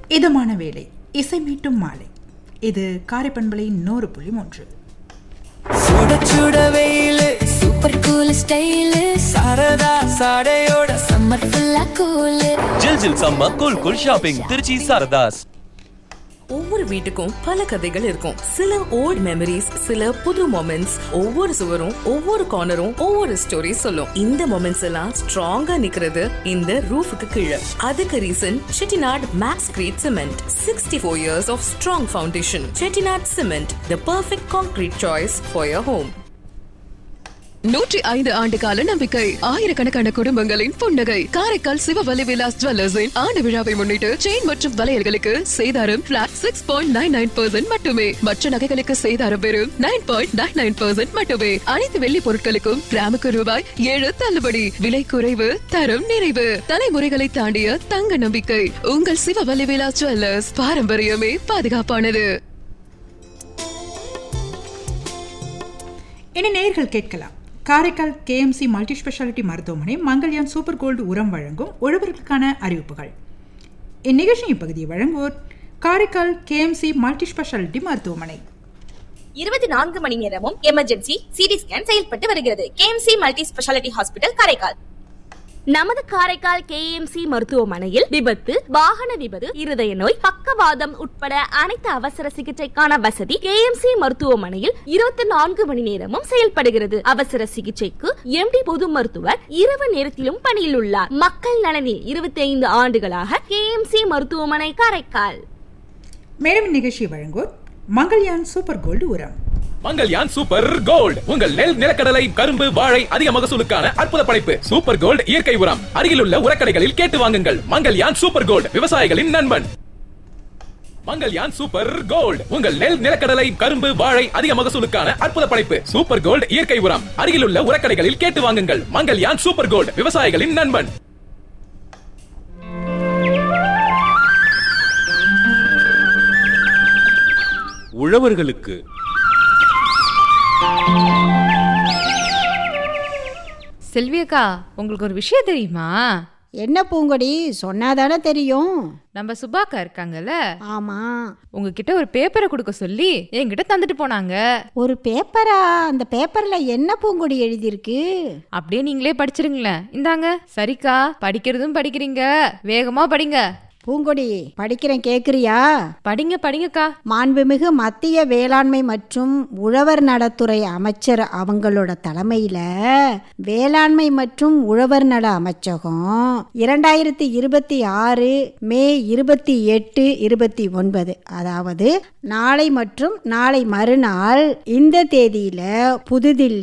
இதமான வேலை இசை மீட்டும் மாலை இது காரைப்பண்பலை நூறு புள்ளி மூன்று சுட சுட வெயிலு சூப்பர் கூல் ஸ்டைலு சரதா சாடையோட சம்மர் ஃபுல்லா கூலு ஜில் ஜில் சம்ம cool cool shopping Trichy Sarathas ஒவ்வொரு வீட்டுக்கும் பல கதைகள் இருக்கும் சில ஓல்ட் மெமரிஸ் சில புது மொமெண்ட்ஸ் ஒவ்வொரு சுவரும் ஒவ்வொரு கார்னரும் ஒவ்வொரு ஸ்டோரி சொல்லும் இந்த மொமெண்ட்ஸ் எல்லாம் ஸ்ட்ராங்கா நிக்கிறது இந்த ரூஃபுக்கு கீழே அதுக்கு reason Chettinad Maxcrete cement sixty four years of strong foundation Chettinad cement the perfect concrete choice for your home நூற்றி ஐந்து ஆண்டு கால நம்பிக்கை ஆயிரக்கணக்கான குடும்பங்களின் புன்னகை காரைக்கால் சிவவலி விலாஸ் ஜுவல்லர்ஸின் ஆண்டு விழாவை முன்னிட்டு செயின் மற்றும் வளையல்களுக்கு சேதாரம் flat six point nine nine percent மட்டுமே மற்ற நகைகளுக்கு சேதாரம் வெறும் nine point nine nine percent மட்டுமே அனைத்து வெள்ளி பொருட்களுக்கும் கிராமுக்கு ரூபாய் ஏழு தள்ளுபடி விலை குறைவு தரம் நிறைவு தலைமுறைகளை தாண்டிய தங்க நம்பிக்கை உங்கள் சிவவலி விலாஸ் ஜுவல்லர்ஸ் பாரம்பரியமே பாதுகாப்பானது இனி நேர்கள் கேட்கலாம் காரைக்கால் கேஎம்சி மல்டி ஸ்பெஷாலிட்டி மருத்துவமனை மங்கள்யான் சூப்பர் கோல்டு உரம் வழங்கும் உழவர்களுக்கான அறிவிப்புகள் இந்நிகழ்ச்சியின் பகுதியை வழங்குவோர் காரைக்கால் கேஎம்சி மல்டி ஸ்பெஷாலிட்டி மருத்துவமனை இருபத்தி நான்கு மணி நேரமும் எமர்ஜென்சி சிடி ஸ்கேன் செயல்பட்டு வருகிறது KMC multi speciality hospital Karaikal நமது காரைக்கால் கேஎம்சி மருத்துவமனையில் விபத்து வாகன விபத்து இருதய நோய் பக்கவாதம் உட்பட அனைத்து அவசர சிகிச்சைக்கான வசதி கேஎம்சி மருத்துவமனையில் இருபத்தி நான்கு மணி நேரமும் செயல்படுகிறது அவசர சிகிச்சைக்கு எம்டி பொது மருத்துவர் இரவு நேரத்திலும் பணியில் உள்ளார் மக்கள் நலனில் இருபத்தி ஐந்து ஆண்டுகளாக கேஎம்சி மருத்துவமனை காரைக்கால் மேலும் இந்நிகழ்ச்சியை வழங்குவோர் மங்கள்யான் சூப்பர் கோல்டு உரம் மங்கல்யான் சூப்பர் கோல்ட் உங்கள் நெல் நிலக்கடலை கரும்பு வாழை அதிக மகசூலுக்கான அற்புத படைப்பு சூப்பர் கோல்ட் இயற்கை உரம் அருகிலுள்ள உரக்கடைகளில் கேட்டு வாங்குங்கள் மங்கல்யான் சூப்பர் கோல்ட் விவசாயிகளின் நண்பன் மங்கல்யான் சூப்பர் கோல்ட் உங்கள் நெல் நிலக்கடலை கரும்பு வாழை அதிக மகசூலுக்கான அற்புத படைப்பு சூப்பர் கோல்ட் இயற்கை உரம் அருகிலுள்ள உரக்கடைகளில் கேட்டு வாங்குங்கள் மங்கல்யான் சூப்பர் கோல்ட் விவசாயிகளின் நண்பன் உழவர்களுக்கு செல்வியக்கா உங்களுக்கு ஒரு விஷயம் தெரியுமா என்ன பூங்கொடி சொன்னாதானே தெரியும் நம்ம சுபாக்கா இருக்காங்கல்ல ஆமா உங்ககிட்ட ஒரு பேப்பரை கொடுக்க சொல்லி என்கிட்ட தந்துட்டு போனாங்க ஒரு பேப்பரா அந்த பேப்பர்ல என்ன பூங்கொடி எழுதியிருக்கு அப்படியே நீங்களே படிச்சிருங்களேன் இந்தாங்க சரிக்கா படிக்கிறதும் படிக்கிறீங்க வேகமா படிங்க பூங்கொடி படிக்கிறேன் கேக்குறியா படிங்க படிங்கக்கா மாண்புமிகு மத்திய வேளாண்மை மற்றும் உழவர் நலத்துறை அமைச்சர் அவங்களோட தலைமையில வேளாண்மை மற்றும் உழவர் நல அமைச்சகம் இரண்டாயிரத்தி இருபத்தி ஆறு மே இருபத்தி எட்டு இருபத்தி ஒன்பது அதாவது நாளை மற்றும் நாளை மறுநாள் இந்த தேதியில புதுதில்லி